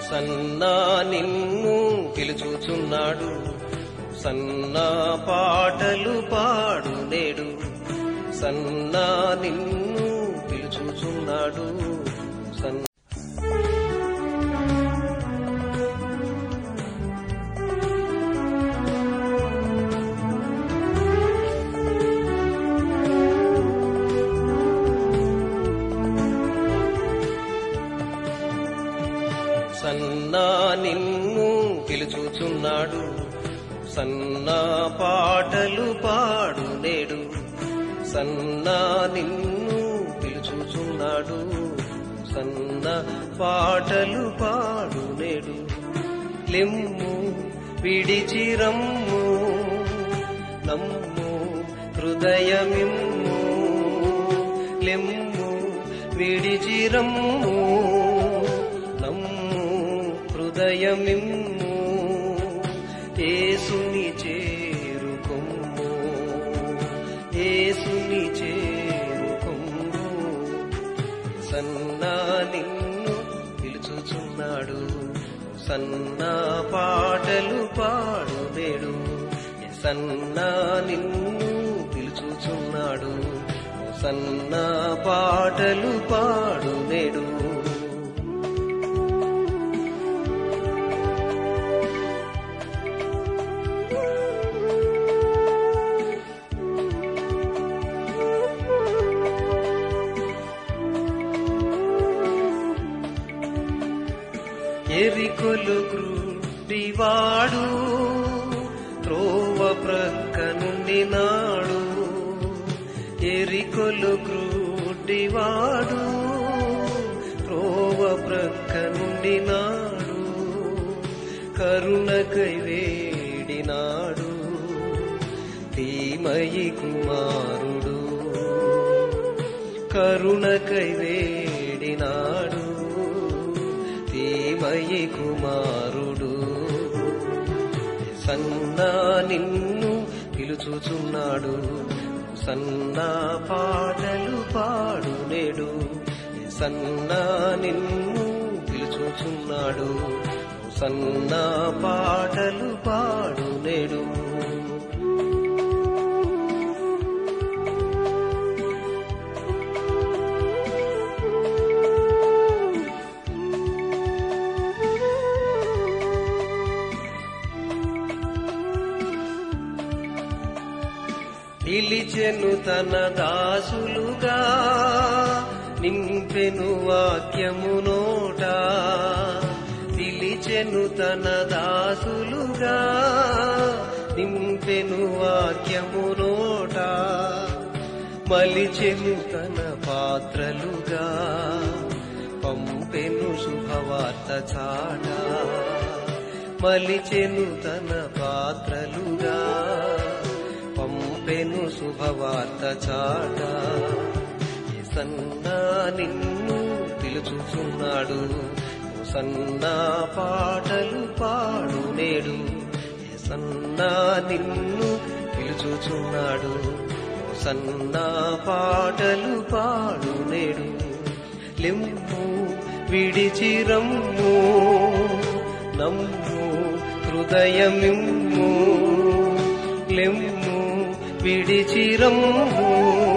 సన్నా నిన్ను పిలుచుచున్నాడు సన్నా పాటలు పాడు నేడు సన్నా నిన్ను పిలుచుచున్నాడు సన్ సన్నా నిన్ను పిలుచుచున్నాడు సన్నా పాటలు పాడు నేడు సన్నా నిన్ను పిలుచుచున్నాడు సన్న పాటలు పాడు నేడు లెమ్ము విడిచిరమ్ము నమ్ము హృదయమిమ్ము లెమ్ము విడిచిరమ్ము నమ్ము హృదయమిమ్ము ఏసుని చేరుకొమ్ము ఏసుని చేరుకొమ్ము సన్నా నిన్ను పిలుచుచున్నాడు సన్నా పాటలు పాడు నేడు సన్నా నిన్ను పిలుచుచున్నాడు సన్నా పాటలు పాడు నేడు ఎరికొలు గ్రుడివాడు త్రోవ ప్రక్క నుండి నాడు ఎరికొలు గ్రుడివాడు త్రోవ ప్రక్క నుండి నాడు కరుణకై వేడినాడు ధీమయి కుమారుడు కరుణకై వేడినాడు ధీమయి కుమారుడు సన్నా నిన్ను పిలుచుచున్నాడు సన్నా పాటలు పాడు నేడు సన్నా నిన్ను పిలుచుచున్నాడు సన్నా పాటలు పాడు నేడు పిలిచెను తన దాసులుగా నింపెను వాక్యము నోట పిలిచెను తన దాసులుగా నింపెను వాక్యము నోట మలిచెను తన పాత్రలుగా పంపెను శుభవార్త చాట మలిచెను తన పాత్రలుగా పంపెను శుభవార్త చాట సన్నా నిన్ను పిలుచుచున్నాడు సన్నా పాటలు పాడు నేడు సన్నా నిన్ను పిలుచుచున్నాడు సన్నా పాటలు పాడు నేడు లెమ్ము విడిచిరమ్ము నమ్ము హృదయమిమ్ము లెమ్ము విడిచిరమ్ము